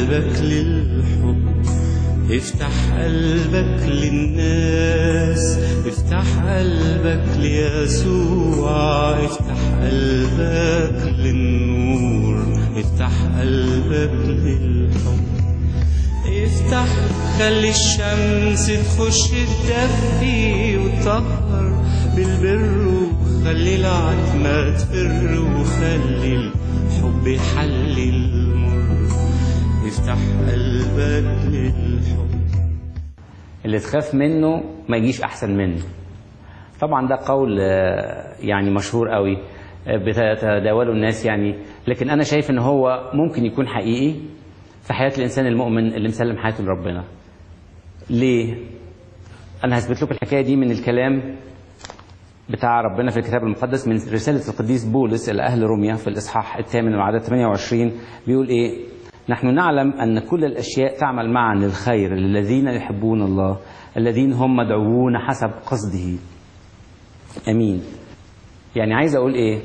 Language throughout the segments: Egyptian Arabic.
قلبك للحب افتح قلبك للناس افتح قلبك ليسوع افتح قلبك للنور افتح قلبك للحب افتح خلي الشمس تخش تدفي وتطهر بالبر وخلي العتمة تفر وخلي الحب يحلي المر افتح قلبك للحب اللي تخاف منه ما يجيش احسن منه طبعا ده قول آه، يعني مشهور قوي آه، بتداوله الناس يعني لكن انا شايف ان هو ممكن يكون حقيقي في حياه الانسان المؤمن اللي مسلم حياته لربنا ليه انا هثبت لكم الحكايه دي من الكلام بتاع ربنا في الكتاب المقدس من رساله القديس بولس الى اهل روميا في الاصحاح الثامن وعدد 28 بيقول ايه نحن نعلم ان كل الاشياء تعمل معا للخير للذين يحبون الله الذين هم مدعوون حسب قصده امين يعني عايز اقول ايه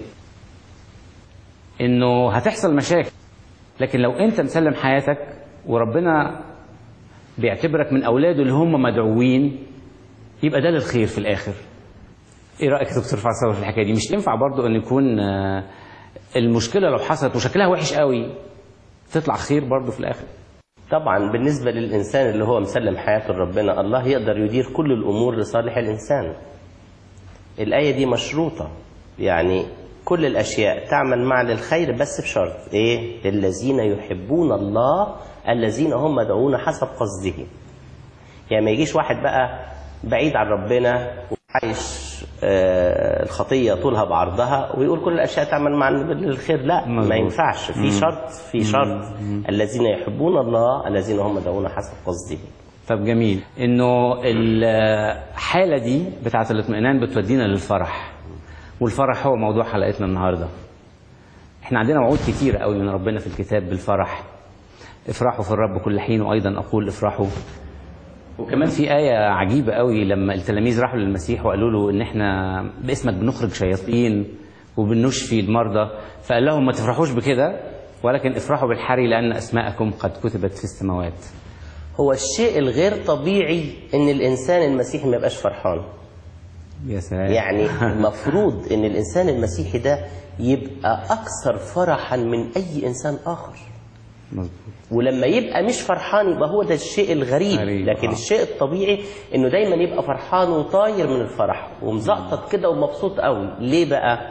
انه هتحصل مشاكل لكن لو انت مسلم حياتك وربنا بيعتبرك من اولاده اللي هم مدعوين يبقى ده للخير في الاخر ايه رايك يا دكتور فاصل في الحكايه دي مش ينفع برضو ان يكون آه، المشكله لو حصلت وشكلها وحش قوي تطلع خير برضو في الاخر طبعا بالنسبة للإنسان اللي هو مسلم حياته لربنا الله يقدر يدير كل الأمور لصالح الإنسان الآية دي مشروطة يعني كل الأشياء تعمل مع للخير بس بشرط إيه الذين يحبون الله الذين هم مدعون حسب قصده يعني ما يجيش واحد بقى بعيد عن ربنا وعايش آه، الخطية طولها بعرضها ويقول كل الأشياء تعمل مع للخير لا مظبوط. ما ينفعش في شرط في شرط الذين يحبون الله الذين هم مدعون حسب قصده طب جميل انه الحاله دي بتاعه الاطمئنان بتودينا للفرح والفرح هو موضوع حلقتنا النهارده احنا عندنا وعود كتيره قوي من ربنا في الكتاب بالفرح افرحوا في الرب كل حين وايضا اقول افرحوا وكمان في آية عجيبة قوي لما التلاميذ راحوا للمسيح وقالوا له إن إحنا باسمك بنخرج شياطين وبنشفي المرضى فقال لهم ما تفرحوش بكده ولكن افرحوا بالحري لأن أسماءكم قد كتبت في السماوات هو الشيء الغير طبيعي ان الانسان المسيحي ما يبقاش فرحان يا سلام يعني المفروض ان الانسان المسيحي ده يبقى اكثر فرحا من اي انسان اخر مظبوط ولما يبقى مش فرحان يبقى هو ده الشيء الغريب غريب، لكن آه. الشيء الطبيعي انه دايما يبقى فرحان وطاير من الفرح ومزقطط كده ومبسوط قوي ليه بقى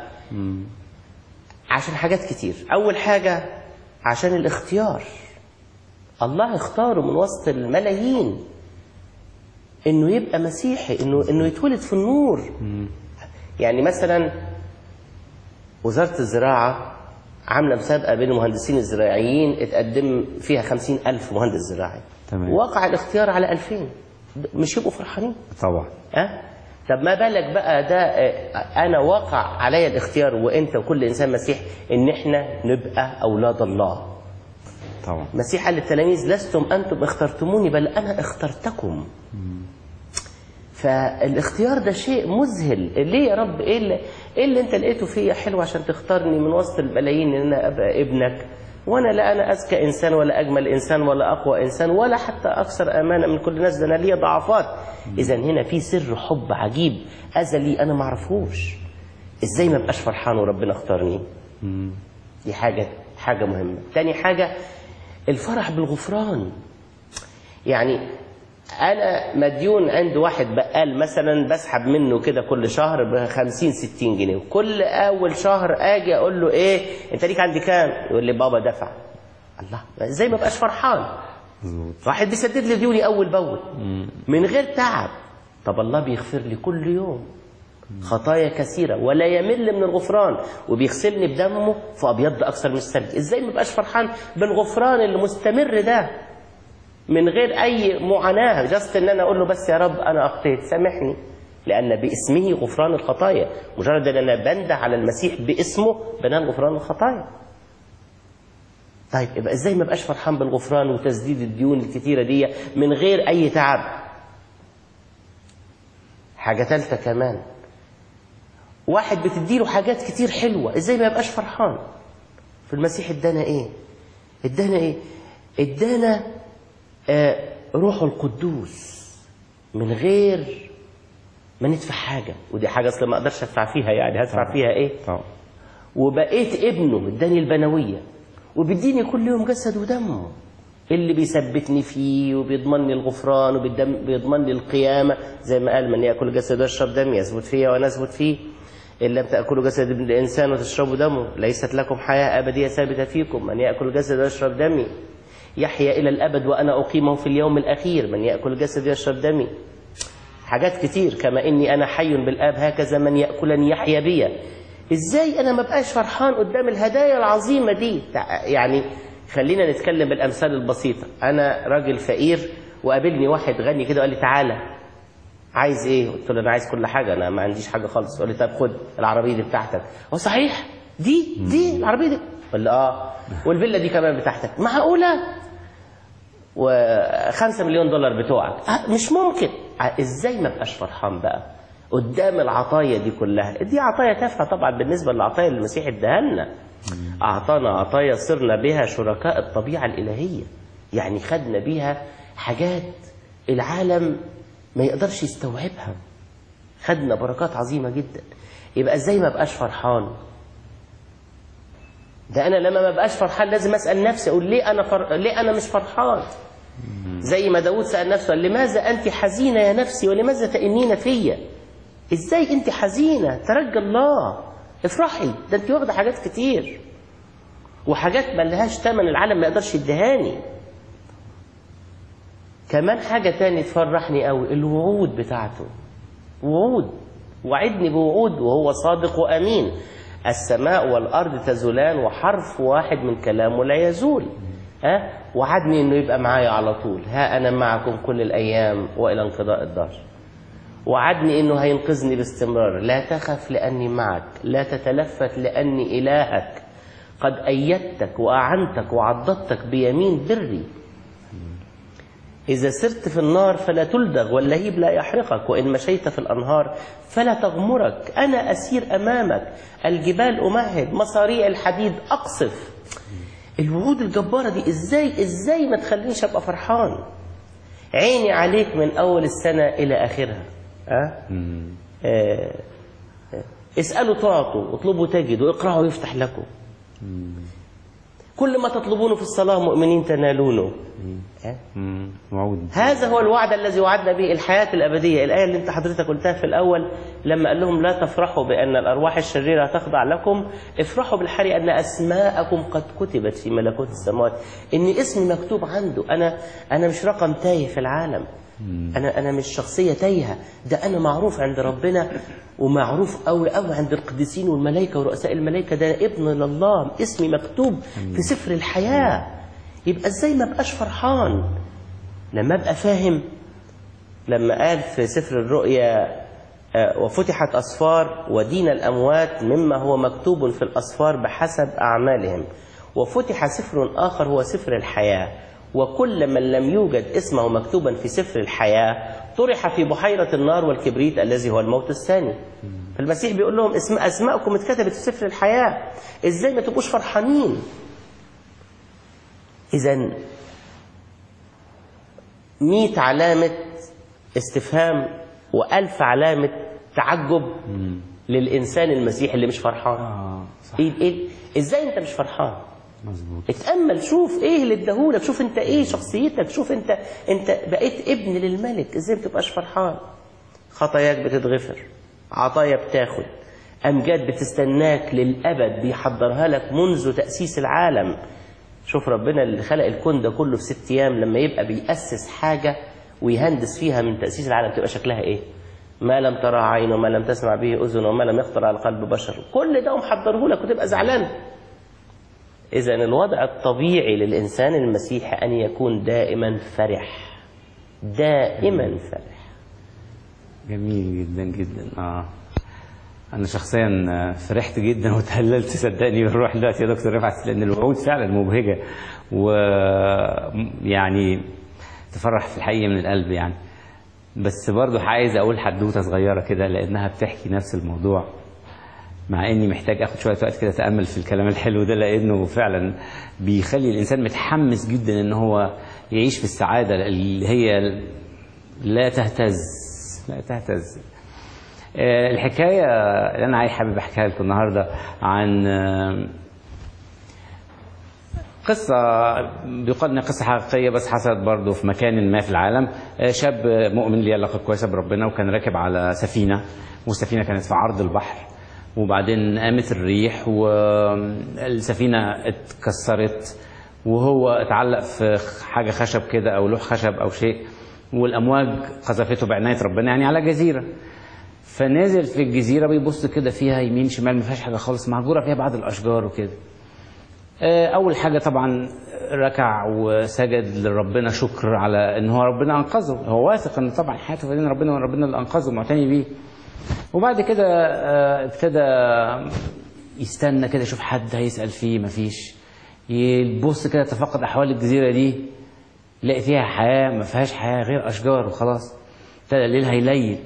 عشان حاجات كتير اول حاجه عشان الاختيار الله اختاره من وسط الملايين انه يبقى مسيحي انه انه يتولد في النور يعني مثلا وزارة الزراعة عاملة مسابقة بين المهندسين الزراعيين اتقدم فيها خمسين ألف مهندس زراعي تمام. وقع الاختيار على ألفين مش يبقوا فرحانين طبعا ها طب ما بالك بقى ده آه، انا واقع عليا الاختيار وانت وكل انسان مسيح ان احنا نبقى اولاد الله طبعا المسيح قال للتلاميذ لستم انتم اخترتموني بل انا اخترتكم فالاختيار ده شيء مذهل ليه يا رب ايه اللي, إيه اللي انت لقيته فيا حلو عشان تختارني من وسط الملايين ان انا ابقى ابنك وانا لا انا اذكى انسان ولا اجمل انسان ولا اقوى انسان ولا حتى اكثر امانه من كل الناس ده انا ليا ضعفات اذا هنا في سر حب عجيب ازلي انا ما اعرفوش ازاي ما ابقاش فرحان وربنا اختارني دي حاجه حاجه مهمه تاني حاجه الفرح بالغفران يعني انا مديون عند واحد بقال مثلا بسحب منه كده كل شهر ب 50 60 جنيه وكل اول شهر اجي اقول له ايه انت ليك عندي كام يقول لي بابا دفع الله ازاي ما بقاش فرحان واحد بيسدد لي ديوني اول باول من غير تعب طب الله بيغفر لي كل يوم خطايا كثيرة ولا يمل من الغفران وبيغسلني بدمه فأبيض أكثر من الثلج إزاي ما بقاش فرحان بالغفران المستمر ده من غير أي معاناة جست إن أنا أقول له بس يا رب أنا أخطيت سامحني لأن باسمه غفران الخطايا مجرد أن أنا بنده على المسيح باسمه بنال غفران الخطايا طيب يبقى ازاي ما بقاش فرحان بالغفران وتسديد الديون الكتيرة دي من غير أي تعب حاجة ثالثة كمان واحد بتديله حاجات كتير حلوة ازاي ما يبقاش فرحان في المسيح ادانا ايه ادانا ايه ادانا آه، روحه القدوس من غير ما ندفع حاجة ودي حاجة أصلا ما أقدرش أدفع فيها يعني هدفع فيها إيه طبعا وبقيت ابنه اداني البنوية وبيديني كل يوم جسد ودمه اللي بيثبتني فيه وبيضمن لي الغفران وبيضمن لي القيامة زي ما قال من يأكل جسد ويشرب دم يثبت فيه وأنا أثبت فيه إن لم تأكلوا جسد ابن الإنسان وتشربوا دمه ليست لكم حياة أبدية ثابتة فيكم من يأكل جسد ويشرب دمي يحيا إلى الأبد وأنا أقيمه في اليوم الأخير من يأكل جسد ويشرب دمي حاجات كتير كما إني أنا حي بالآب هكذا من يأكلني يحيا بي إزاي أنا ما بقاش فرحان قدام الهدايا العظيمة دي تع- يعني خلينا نتكلم بالأمثال البسيطة أنا راجل فقير وقابلني واحد غني كده وقال لي تعالى عايز ايه قلت له انا عايز كل حاجه انا ما عنديش حاجه خالص قال لي طب خد العربيه دي بتاعتك هو صحيح دي دي العربيه دي قال لي اه والفيلا دي كمان بتاعتك معقوله وخمسة مليون دولار بتوعك آه مش ممكن آه ازاي ما بقاش فرحان بقى قدام العطايا دي كلها دي عطايا تافهه طبعا بالنسبه للعطايا اللي المسيح اداها لنا اعطانا عطايا صرنا بها شركاء الطبيعه الالهيه يعني خدنا بيها حاجات العالم ما يقدرش يستوعبها خدنا بركات عظيمه جدا يبقى ازاي ما بقاش فرحان ده انا لما ما بقاش فرحان لازم اسال نفسي اقول ليه انا فر... ليه انا مش فرحان زي ما داود سال نفسه قال لماذا انت حزينه يا نفسي ولماذا تئنين فيا ازاي انت حزينه ترجى الله افرحي ده انت واخده حاجات كتير وحاجات ما لهاش ثمن العالم ما يقدرش يديهاني كمان حاجه تاني تفرحني قوي الوعود بتاعته وعود وعدني بوعود وهو صادق وامين السماء والارض تزولان وحرف واحد من كلامه لا يزول ها وعدني انه يبقى معايا على طول ها انا معكم كل الايام والى انقضاء الدهر وعدني انه هينقذني باستمرار لا تخف لاني معك لا تتلفت لاني الهك قد ايدتك واعنتك وعضدتك بيمين بري إذا سرت في النار فلا تلدغ واللهيب لا يحرقك وإن مشيت في الأنهار فلا تغمرك أنا أسير أمامك الجبال أمهد مصاريع الحديد أقصف الوعود الجبارة دي إزاي إزاي ما تخلينيش أبقى فرحان عيني عليك من أول السنة إلى آخرها أه؟ آه. آه. اسألوا تعطوا اطلبوا تجدوا اقرأوا يفتح لكم كل ما تطلبونه في الصلاة مؤمنين تنالونه أه؟ مم. وعود هذا هو الوعد الذي وعدنا به الحياة الأبدية الآية اللي انت حضرتك قلتها في الأول لما قال لهم لا تفرحوا بأن الأرواح الشريرة تخضع لكم افرحوا بالحري أن أسماءكم قد كتبت في ملكوت السماوات إن اسمي مكتوب عنده أنا أنا مش رقم تايه في العالم أنا أنا مش شخصية تايهة ده أنا معروف عند ربنا ومعروف قوي قوي عند القديسين والملائكة ورؤساء الملائكة ده ابن لله اسمي مكتوب في سفر الحياة يبقى ازاي ما بقاش فرحان لما ابقى فاهم لما قال في سفر الرؤيا آه، وفتحت أسفار ودين الأموات مما هو مكتوب في الأسفار بحسب أعمالهم وفتح سفر آخر هو سفر الحياة وكل من لم يوجد اسمه مكتوبا في سفر الحياة طرح في بحيرة النار والكبريت الذي هو الموت الثاني فالمسيح بيقول لهم اسم أسماءكم اتكتبت في سفر الحياة ازاي ما تبقوش فرحانين إذا مئة علامة استفهام وألف علامة تعجب للإنسان المسيحي اللي مش فرحان اه صح إيه إيه إزاي أنت مش فرحان مظبوط اتأمل شوف إيه اللي اداهولك شوف أنت إيه شخصيتك شوف أنت أنت بقيت ابن للملك إزاي ما تبقاش فرحان خطاياك بتتغفر عطايا بتاخد أمجاد بتستناك للأبد بيحضرها لك منذ تأسيس العالم شوف ربنا اللي خلق الكون ده كله في ست أيام لما يبقى بيأسس حاجة ويهندس فيها من تأسيس العالم تبقى شكلها إيه ما لم ترى عين وما لم تسمع به أذن وما لم يخطر على قلب بشر كل ده محضره لك وتبقى زعلان إذا الوضع الطبيعي للإنسان المسيحي أن يكون دائما فرح دائما فرح جميل جدا جدا اه انا شخصيا آه، فرحت جدا وتهللت صدقني بالروح دلوقتي يا دكتور رفعت لان الوعود فعلا مبهجه ويعني تفرح في الحقيقه من القلب يعني بس برضو عايز اقول حدوته صغيره كده لانها بتحكي نفس الموضوع مع اني محتاج اخد شويه وقت كده اتامل في الكلام الحلو ده لانه فعلا بيخلي الانسان متحمس جدا ان هو يعيش في السعاده اللي هي لا تهتز لا تهتز آه، الحكايه اللي انا عايز حابب احكيها لكم النهارده عن آه، قصة بيقال انها قصة حقيقية بس حصلت برضه في مكان ما في العالم آه، شاب مؤمن ليه علاقة كويسة بربنا وكان راكب على سفينة والسفينة كانت في عرض البحر وبعدين قامت الريح والسفينة اتكسرت وهو اتعلق في حاجة خشب كده أو لوح خشب أو شيء والأمواج قذفته بعناية ربنا يعني على جزيرة فنازل في الجزيرة بيبص كده فيها يمين شمال ما فيهاش حاجة خالص مهجورة فيها بعض الأشجار وكده آه، أول حاجة طبعا ركع وسجد لربنا شكر على إن هو ربنا أنقذه هو واثق إن طبعا حياته في دين ربنا وإن ربنا اللي أنقذه معتني بيه وبعد كده آه، ابتدى يستنى كده يشوف حد هيسأل فيه مفيش يبص كده تفقد أحوال الجزيرة دي يلاقي فيها حياة ما فيهاش حياة غير أشجار وخلاص ابتدى الليل هيليل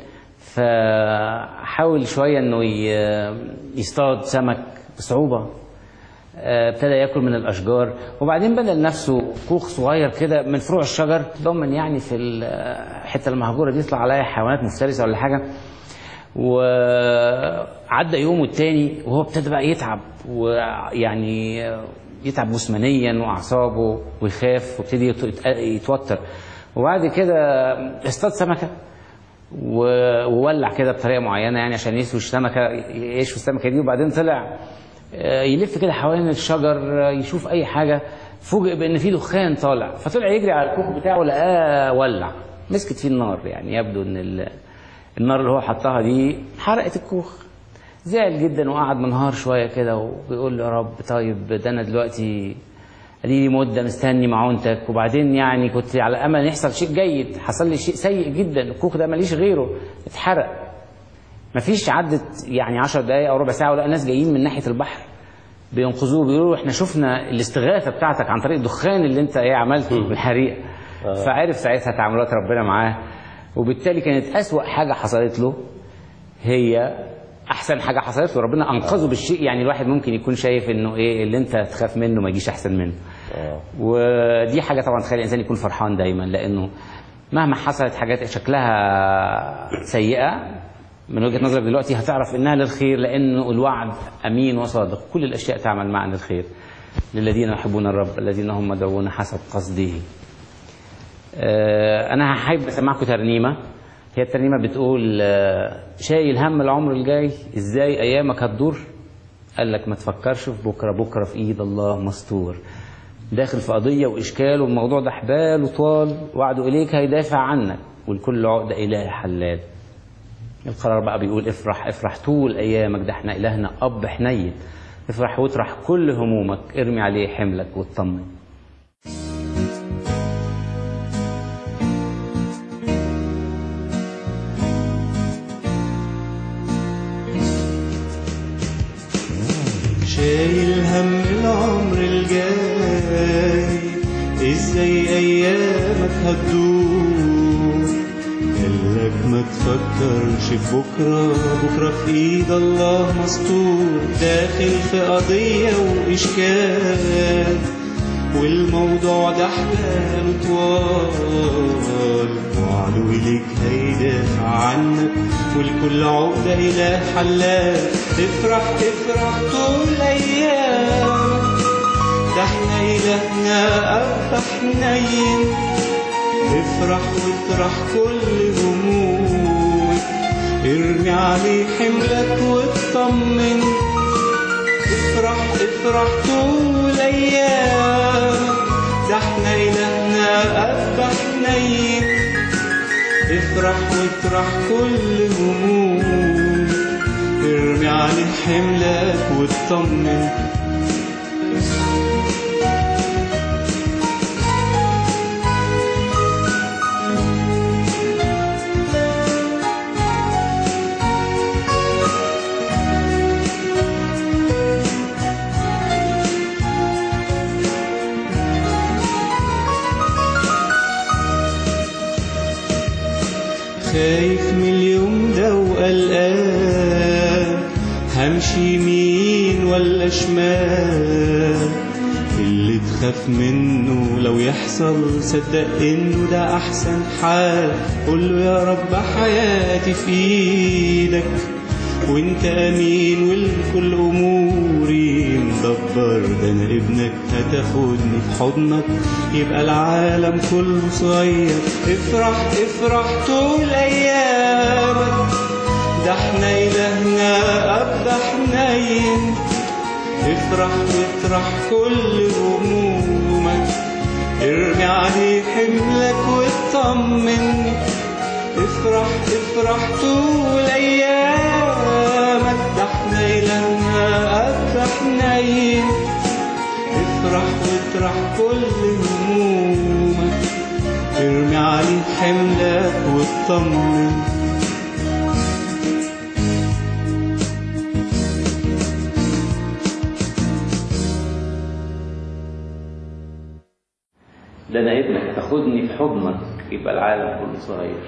فحاول شوية إنه ي- يصطاد سمك بصعوبة آه، ابتدى ياكل من الاشجار وبعدين بنى لنفسه كوخ صغير كده من فروع الشجر ضمن يعني في الحته المهجوره دي يطلع عليها حيوانات مفترسه ولا حاجه وعدى يوم والتاني وهو ابتدى بقى يتعب ويعني يتعب جسمانيا واعصابه ويخاف وابتدي يت- يتوتر وبعد كده اصطاد سمكه و- وولع كده بطريقه معينه يعني عشان يسوي السمكه يشوي السمكه دي وبعدين طلع آه، يلف كده حوالين الشجر آه، يشوف اي حاجه فوجئ بان في دخان طالع فطلع يجري على الكوخ بتاعه لقاه ولع مسكت فيه النار يعني يبدو ان ال- النار اللي هو حطها دي حرقت الكوخ زعل جدا وقعد منهار شويه كده وبيقول له يا رب طيب ده انا دلوقتي اديني مده مستني معونتك وبعدين يعني كنت على امل ان يحصل شيء جيد حصل لي شيء سيء جدا الكوخ ده ماليش غيره اتحرق مفيش عدت يعني 10 دقايق او ربع ساعه ولا ناس جايين من ناحيه البحر بينقذوه بيقولوا احنا شفنا الاستغاثه بتاعتك عن طريق الدخان اللي انت ايه عملته بالحريقه فعرف ساعتها تعاملات ربنا معاه وبالتالي كانت اسوا حاجه حصلت له هي احسن حاجه حصلت له ربنا انقذه بالشيء يعني الواحد ممكن يكون شايف انه ايه اللي انت تخاف منه ما يجيش احسن منه ودي حاجه طبعا تخلي الانسان يكون فرحان دايما لانه مهما حصلت حاجات شكلها سيئه من وجهه نظرك دلوقتي هتعرف انها للخير لانه الوعد امين وصادق كل الاشياء تعمل معا للخير للذين يحبون الرب الذين هم مدعوون حسب قصده آه، انا هحب اسمعكم ترنيمه هي الترنيمه بتقول آه، شايل هم العمر الجاي ازاي ايامك هتدور قال لك ما تفكرش في بكره بكره في ايد الله مستور داخل في قضيه واشكال والموضوع ده حبال وطوال وعده اليك هيدافع عنك والكل عقده اله حلال القرار بقى بيقول افرح افرح طول ايامك ده احنا الهنا اب حنين افرح واطرح كل همومك ارمي عليه حملك واطمن شايل هم العمر الجاي ازاي ايامك هتدور قالك ما تفكرش في بكرة بكرة في ايد الله مستور داخل في قضية واشكال والموضوع ده حبال طوال وعدو إليك هيدافع عنك والكل عقدة إله حلال افرح افرح طول أيام ده احنا إلهنا أب حنين افرح واطرح كل همومك ارمي عليه حملك واطمن افرح افرح طول ايام ده احنا الهنا اب حنين افرح واطرح كل همومك ارمي عليه حملك واطمن خايف من اليوم ده وقلقان همشي يمين ولا شمال اللي تخاف منه لو يحصل صدق انه ده احسن حال قول له يا رب حياتي في ايدك وانت امين والكل اموري مدبر ده انا ابنك هتاخدني في حضنك يبقى العالم كله صغير افرح افرح طول ايامك ده احنا الهنا اب حنين افرح وافرح كل همومك ارمي عليه حملك واطمن افرح افرح طول ايامك ده احنا الهنا اب حنين افرح وافرح كل همومك ارمي عليه حملك واطمن ده انا ابنك تاخدني في حضنك يبقى العالم كله صغير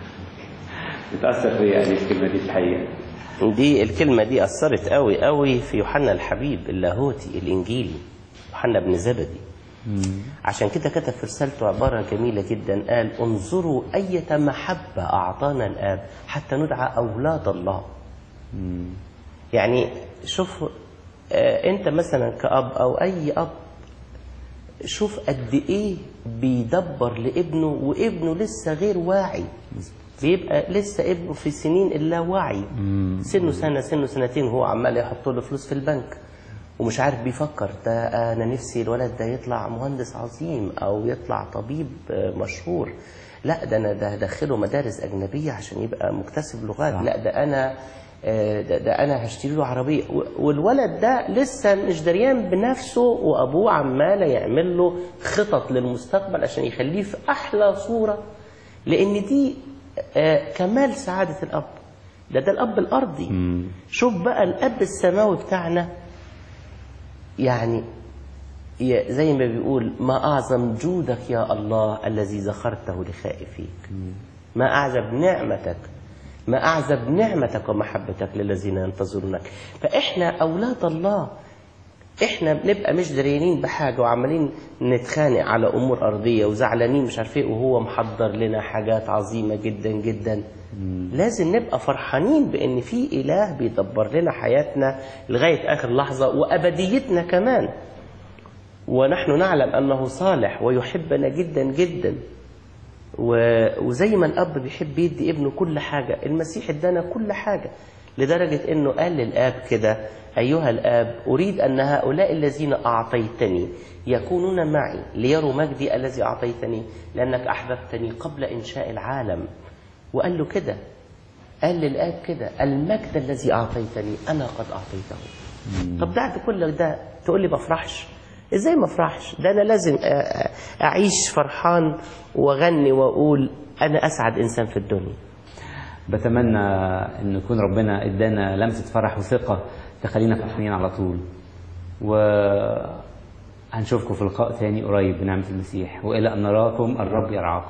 متأثر فيا يعني الكلمة دي الحقيقة دي الكلمة دي أثرت قوي قوي في يوحنا الحبيب اللاهوتي الإنجيلي يوحنا بن زبدي عشان كده كتب في رسالته عبارة جميلة جدا قال انظروا أية محبة أعطانا الآب حتى ندعى أولاد الله يعني شوف آه، أنت مثلا كأب أو أي أب شوف قد إيه بيدبر لابنه وابنه لسه غير واعي بيبقى لسه ابنه في سنين اللاوعي سنه سنة سنه سنتين هو عمال يحط له فلوس في البنك ومش عارف بيفكر ده انا نفسي الولد ده يطلع مهندس عظيم او يطلع طبيب آه، مشهور لا ده انا ده هدخله مدارس اجنبيه عشان يبقى مكتسب لغات صح. لا ده انا آه، ده, ده انا هشتري له عربيه و- والولد ده لسه مش دريان بنفسه وابوه عمال يعمل له خطط للمستقبل عشان يخليه في احلى صوره لان دي آه، كمال سعاده الاب ده ده الاب الارضي شوف بقى الاب السماوي بتاعنا يعني يا- زي ما بيقول ما أعظم جودك يا الله الذي ذخرته لخائفيك ما أعجب نعمتك ما أعجب نعمتك ومحبتك للذين ينتظرونك فإحنا أولاد الله إحنا بنبقى مش دريانين بحاجة وعمالين نتخانق على أمور أرضية وزعلانين مش عارف إيه وهو محضر لنا حاجات عظيمة جدا جدا لازم نبقى فرحانين بأن في إله بيدبر لنا حياتنا لغاية آخر لحظة وأبديتنا كمان ونحن نعلم أنه صالح ويحبنا جدا جدا و- وزي ما الأب بيحب يدي ابنه كل حاجة المسيح ادانا كل حاجة لدرجة أنه قال للآب كده أيها الآب أريد أن هؤلاء الذين أعطيتني يكونون معي ليروا مجدي الذي أعطيتني لأنك أحببتني قبل إنشاء العالم وقال له كده قال للآب كده المجد الذي أعطيتني أنا قد أعطيته طب بعد كل ده تقول لي ما افرحش ازاي ما افرحش ده انا لازم أ- أ- اعيش فرحان واغني واقول انا اسعد انسان في الدنيا بتمنى ان يكون ربنا ادانا لمسه فرح وثقه تخلينا فرحانين على طول و هنشوفكم في لقاء تاني قريب بنعمه المسيح والى ان نراكم الرب يرعاكم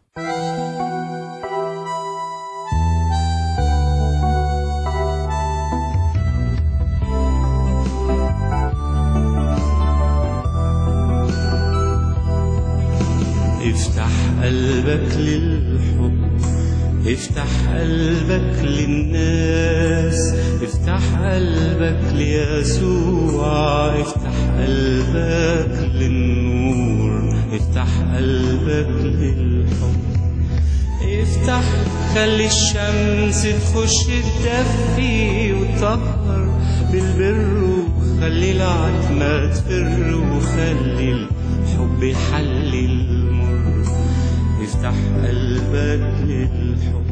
افتح قلبك للحب افتح قلبك للناس افتح قلبك ليسوع افتح قلبك للنور افتح قلبك للحب افتح خلي الشمس تخش تدفي وتطهر بالبر وخلي العتمة تفر وخلي الحب يحلي المر افتح قلبك للحب